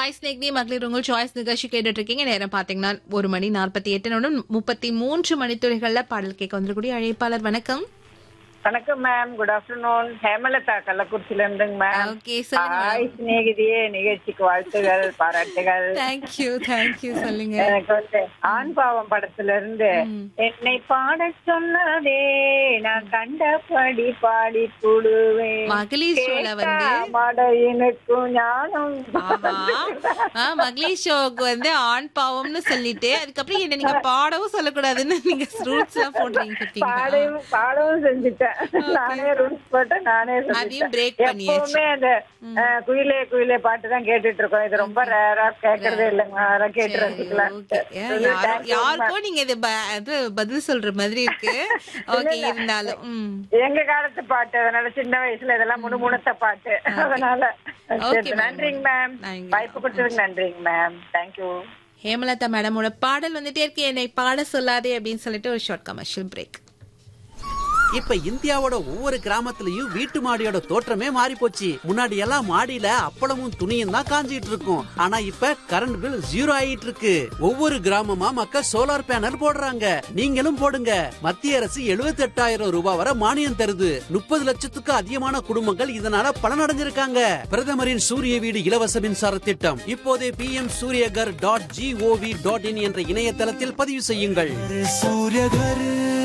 Hi ஸ்னேக்னி மகளிர் உங்கள் choice நிகழ்ச்சி கேட்டுட்டு இருக்கீங்க நேரம் பாத்தீங்கன்னா ஒரு மணி நாற்பத்தி எட்டு முப்பத்தி மூன்று மணித்துறைகள்ல பாடல் கேட்க வந்திருக்கூடிய அழைப்பாளர் வணக்கம் வணக்கம் மேம் குட் ஆஃப்டர்நூன் ஹேமலதா கள்ளக்குறிச்சில இருந்துங்க மேம் ஓகே சொல்லுங்க ஹாய் சிநேகிதியே நிகழ்ச்சிக்கு வாழ்த்துகள் பாராட்டுகள் தேங்க்யூ தேங்க்யூ சொல்லுங்க எனக்கு வந்து ஆண் பாவம் படத்துல இருந்து என்னை பாட சொன்னதே நான் கண்டபடி பாடி புடுவேன் மகளிர் ஷோல வந்து மடையினுக்கும் ஞானம் ஆஹா. ஆ, மகளிர் ஷோக்கு வந்து ஆண் பாவம்னு சொல்லிட்டு அதுக்கப்புறம் என்ன நீங்க பாடவும் சொல்லக்கூடாதுன்னு நீங்க ரூல்ஸ் எல்லாம் போடுறீங்க பாத்தீங்களா? பாடவும் பாடவும் செஞ்சுட்டேன் நானே ரூல்ஸ் போட்டு நானே அதையும் செஞ்சுட்டேன் break பண்ணியாச்சு. எப்பவுமே அந்த அஹ், குயிலே குயிலே பாட்டு தான் கேட்டுட்டு இருக்கோம் இது ரொம்ப ரேரா கேக்குறதே இல்லைங்க அதெல்லாம் கேட்டு ரசிக்கலாம் ஓகே யாரோ- யாருக்கோ நீங்க இது ப- இது பதில் சொல்ற மாதிரி இருக்கு ஓகே இருந்தாலும் ம். எங்க காலத்து பாட்டு அதனால சின்ன வயசுல இதெல்லாம் முணுமுணுத்த பாட்டு அதனால Okay, சரி, ma'am. நன்றிங்க மேம் நன்றி. வாய்ப்பு கொடுத்ததுக்கு நன்றிங்க மேம் தேங்க்யூ ஹேமலதா மேடமோட பாடல் வந்துட்டே இருக்கு என்னை பாட சொல்லாதே அப்படின்னு சொல்லிட்டு ஒரு ஷார்ட் கமர்ஷியல் பிரேக் இப்ப இந்தியாவோட ஒவ்வொரு கிராமத்துலயும் வீட்டு மாடியோட தோற்றமே மாறி போச்சு முன்னாடி எல்லாம் மாடியில அப்பளமும் துணியும் தான் காஞ்சிட்டு இருக்கும் ஆனா இப்ப கரண்ட் பில் ஜீரோ ஆயிட்டு இருக்கு ஒவ்வொரு கிராமமா மக்கள் சோலார் பேனல் போடுறாங்க நீங்களும் போடுங்க மத்திய அரசு 78000 ரூபாய் வரை மானியம் தருது முப்பது லட்சத்துக்கு அதிகமான குடும்பங்கள் இதனால பலனடைஞ்சிருக்காங்க பிரதமரின் சூரிய வீடு இலவச மின்சார திட்டம் இப்போதே P M Suryaghar dot gov dot in என்ற இணையதளத்தில் பதிவு செய்யுங்கள் सूर्य घर